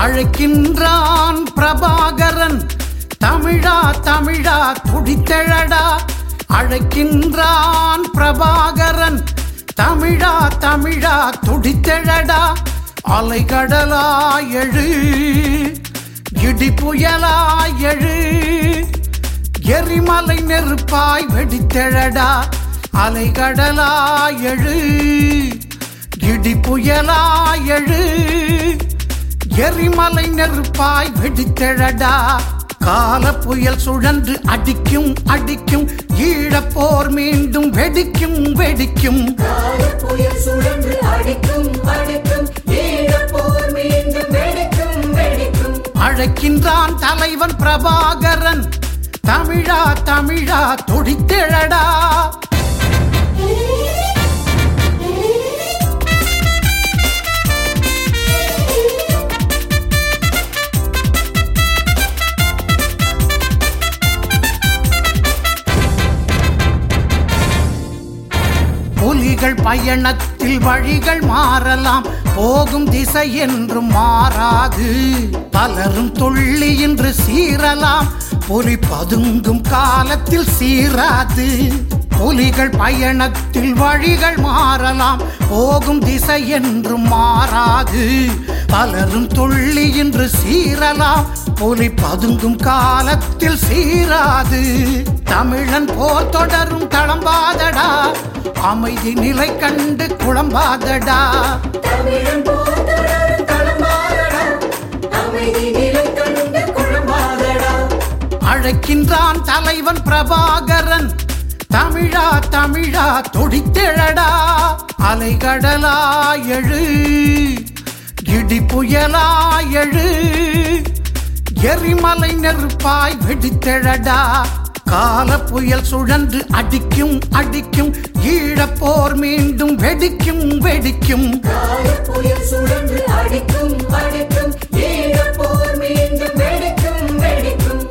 அழைக்கின்றான் பிரபாகரன் தமிழா தமிழா துடித்தெழடா அழைக்கின்றான் பிரபாகரன் தமிழா தமிழா துடித்தெழடா அலைகடலா எழு இடி புயலா எழு எரிமலை நெருப்பாய் வெடித்தெழடா அலைகடலா எழு இடி புயலா எழு எரிமலை நெருப்பாய் வெடித்தெழடா கால புயல் சுழன்று அடிக்கும் அடிக்கும் ஈழப்போர் மீண்டும் வெடிக்கும் வெடிக்கும் காலப்புயல் சுழன்று அடிக்கும் அடிக்கும் ஈழப்போர் மீண்டும் வெடிக்கும் வெடிக்கும் அழைக்கின்றான் தலைவன் பிரபாகரன் தமிழா தமிழா துடித்தெழடா புலிகள் பயணத்தில் வழிகள் மாறலாம் போகும் திசை என்றும் மாறாது பலரும் துள்ளி இன்று சீரலாம் புலி பதுங்கும் காலத்தில் சீராது புலிகள் பயணத்தில் வழிகள் மாறலாம் போகும் திசை என்றும் மாறாது பலரும் துள்ளி இன்று சீரலாம் புலி பதுங்கும் காலத்தில் சீராது தமிழன் போர் தொடரும் தளம்பாதடா அமைதி நிலை கண்டு குழம்பாதடா தமிழன் போர் தொடரும் களமாடடா அமைதி நிலை கண்டு குழம்பாதடா அழைக்கின்றான் தலைவன் பிரபாகரன் தமிழா தமிழா துடித்தெழடா அலைகடலா எழு இடி புயலா எழு எரிமலை நெருப்பாய் வெடித்தெழடா கால புயல் சுழன்று அடிக்கும் அடிக்கும் ஈழப்போர் மீண்டும் வெடிக்கும் வெடிக்கும் காலப்புயல் சுழன்று அடிக்கும் அடிக்கும் ஈழப்போர் மீண்டும் வெடிக்கும் வெடிக்கும்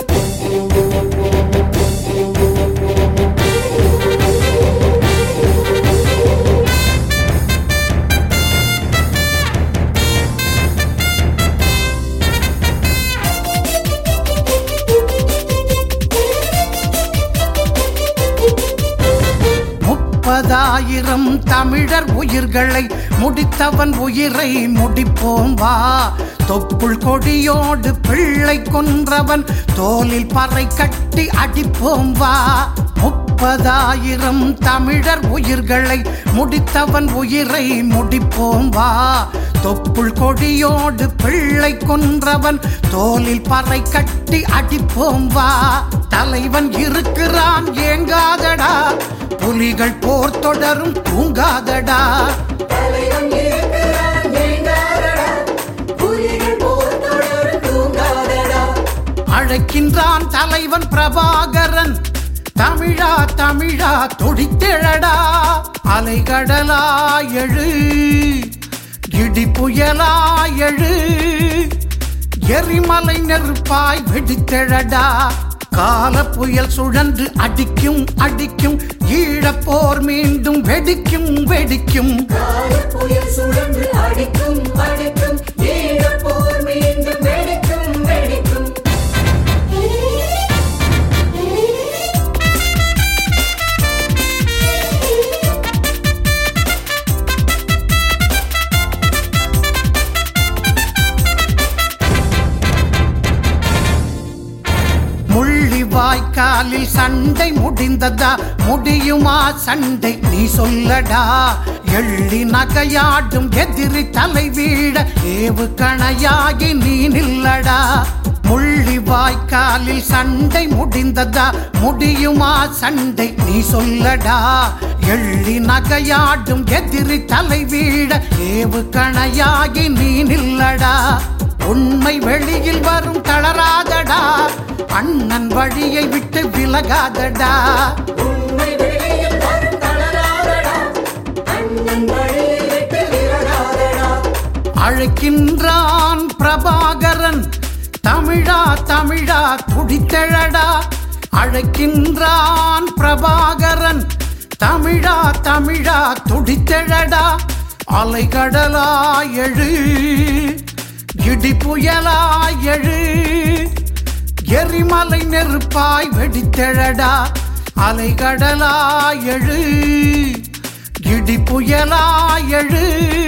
முப்பதாயிரம் தமிழர் உயிர்களை முடித்தவன் உயிரை முடிப்போம் வா தொப்புள் கொடியோடு பிள்ளை கொன்றவன் தோலில் பறை கட்டி அடிப்போம் வா முப்பதாயிரம் தமிழர் உயிர்களை முடித்தவன் உயிரை முடிப்போம் வா தொப்புள் கொடியோடு பிள்ளை கொன்றவன் தோலில் பறை கட்டி அடிப்போம் வா தலைவன் இருக்கிறான் ஏங்காதடா புலிகள் போர் தொடரும் தூங்காதடா தலைவன் இருக்கிறான் வேண்டாதடா புலிகள் போர் தொடரும் தூங்காதடா அழைக்கின்றான் தலைவன் பிரபாகரன் தமிழா தமிழா துடித்தெழடா அலைகடலா எழு இடி புயலா எழு எரிமலை நெருப்பாய் வெடித்தெழடா கால புயல் சுழன்று அடிக்கும் அடிக்கும் ஈழப்போர் மீண்டும் வெடிக்கும் வெடிக்கும் காலப்புயல் சுழன்று அடிக்கும் அடிக்கும் ஈழப்போர் மீண்டும் வெடிக்கும் வெடிக்கும் முள்ளி வாய்க்காலில் சண்டை முடிந்ததா முடியுமா சண்டை நீ சொல்லடா எள்ளி நகையாடும் எதிரி தலை வீழ ஏவு கணையாகி நீ நில்லடா முள்ளி வாய்க்காலில் சண்டை முடிந்ததா முடியுமா சண்டை நீ சொல்லடா எள்ளி நகையாடும் எதிரி தலை வீழ ஏவு கணையாகி நீ நில்லடா உண்மை வெளியில் வரும் தளராதடா அண்ணன் வழியை விட்டு விலகாதடா உண்மை வெளியில் வரும் தளராதடா அண்ணன் வழியை விட்டு விலகாதடா அழைக்கின்றான் பிரபாகரன் தமிழா தமிழா துடித்தெழடா அழைக்கின்றான் பிரபாகரன் தமிழா தமிழா துடித்தெழடா அலைகடலா எழு இடி புயலாய் எழு எரிமலை நெருப்பாய் வெடித்தெழடா அலைகடலாய் எழு இடி புயலாய் எழு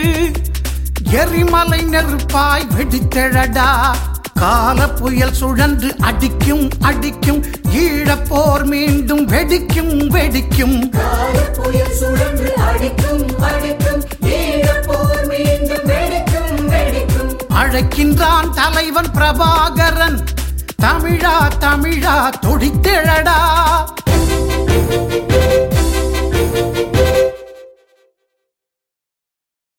எரிமலை நெருப்பாய் வெடித்தெழடா கால புயல் சுழன்று அடிக்கும் அடிக்கும் ஈழப்போர் மீண்டும் வெடிக்கும் வெடிக்கும் கால புயல் சுழன்று அடிக்கும் அடிக்கும் ஈழப்போர் மீண்டும் வெடிக்கும் வெடிக்கும் அழைக்கின்றான் தலைவன் பிரபாகரன் தமிழா தமிழா துடித்தெழடா